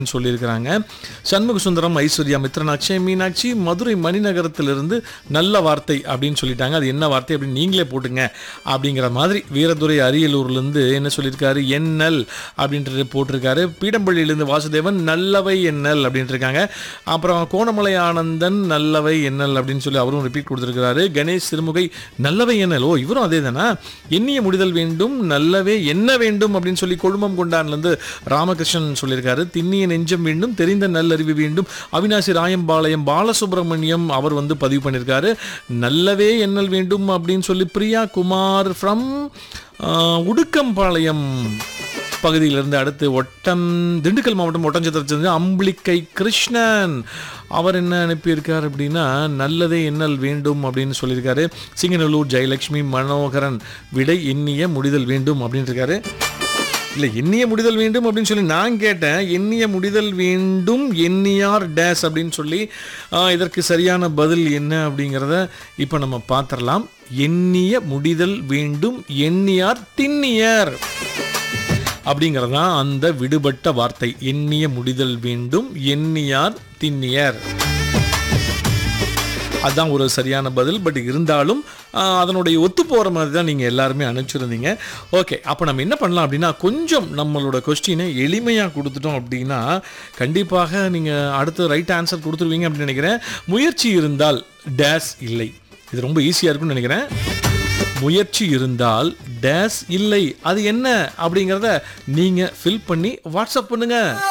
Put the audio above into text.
சொல்லியிருக்கிறாங்க சண்முக சுந்தரம் ஐஸ்வர்யா மித்ரன் அக்ஷய் மீனாட்சி மதுரை மணிநகரத்திலிருந்து நல்ல வார்த்தை அப்படின்னு சொல்லிட்டாங்க அது என்ன வார்த்தை அப்படின்னு நீங்களே போட்டுங்க அப்படிங்கிற மாதிரி வீரதுரை அரியலூர்லேருந்து என்ன சொல்லியிருக்காரு எண்ணல் அப்படின்றது போட்டிருக்காரு பீடம்பள்ளியிலேருந்து வாசுதேவன் நல்லவை எண்ணல் அப்படின்ட்டு இருக்காங்க அப்புறம் கோணமலை ஆனந்தன் நல்லவை எண்ணல் அப்படின்னு சொல்லி அவரும் ரிப்பீட் கொடுத்துருக்கிறாரு கணேஷ் சிறுமுகை நல்லவை எண்ணல் ஓ இவரும் அதே தானே எண்ணிய முடிதல் வேண்டும் நல்லவே என்ன வேண்டும் அப்படின்னு சொல்லி கொழுமம் கொண்டான்லேருந்து ராமகிருஷ்ணன் சொல்லியிருக்காரு திண்ணிய நெஞ்சம் வேண்டும் தெரிந்த நல்லறிவு வேண்டும் அவினாசி ராயம்பாளையம் பாலசுப்ரமணியம் அவர் வந்து பதிவு பண்ணியிருக்காரு நல்லவே எண்ணல் வேண்டும் அப்படின்னு சொல்லி பிரியா குமார் ஃப்ரம் உடுக்கம்பாளையம் பகுதியிலிருந்து அடுத்து ஒட்டம் திண்டுக்கல் மாவட்டம் ஒட்டஞ்சத்திரத்திலிருந்து அம்பிளிக்கை கிருஷ்ணன் அவர் என்ன அனுப்பியிருக்கார் அப்படின்னா நல்லதே எண்ணல் வேண்டும் அப்படின்னு சொல்லியிருக்காரு சிங்கநல்லூர் ஜெயலட்சுமி மனோகரன் விடை எண்ணிய முடிதல் வேண்டும் அப்படின்னு இருக்காரு இல்லை எண்ணிய முடிதல் வேண்டும் அப்படின்னு சொல்லி நான் கேட்டேன் எண்ணிய முடிதல் வேண்டும் எண்ணியார் டேஸ் அப்படின்னு சொல்லி ஆ, இதற்கு சரியான பதில் என்ன அப்படிங்கிறத இப்போ நம்ம பார்த்துடலாம் எண்ணிய முடிதல் வேண்டும் எண்ணியார் திண்ணியர் அப்படிங்கிறது தான் அந்த விடுபட்ட வார்த்தை எண்ணிய முடிதல் வேண்டும் எண்ணியார் திண்ணியர் அதான் ஒரு சரியான பதில் பட் இருந்தாலும் ஆஹ், அதனுடைய ஒத்து போகிற மாதிரி தான் நீங்கள் எல்லாருமே அனுப்பிச்சிருந்தீங்க ஓகே அப்போ நம்ம என்ன பண்ணலாம் அப்படின்னா கொஞ்சம் நம்மளோட கொஸ்டினை எளிமையாக கொடுத்துட்டோம் அப்படின்னா கண்டிப்பாக நீங்கள் அடுத்து ரைட் ஆன்சர் கொடுத்துருவீங்க அப்படின்னு நினைக்கிறேன் முயற்சி இருந்தால் டேஸ் இல்லை இது ரொம்ப ஈஸியாக இருக்கும்னு நினைக்கிறேன் முயற்சி இருந்தால் டேஸ் இல்லை அது என்ன அப்படிங்கிறத நீங்கள் ஃபில் பண்ணி வாட்ஸ்அப் பண்ணுங்கள்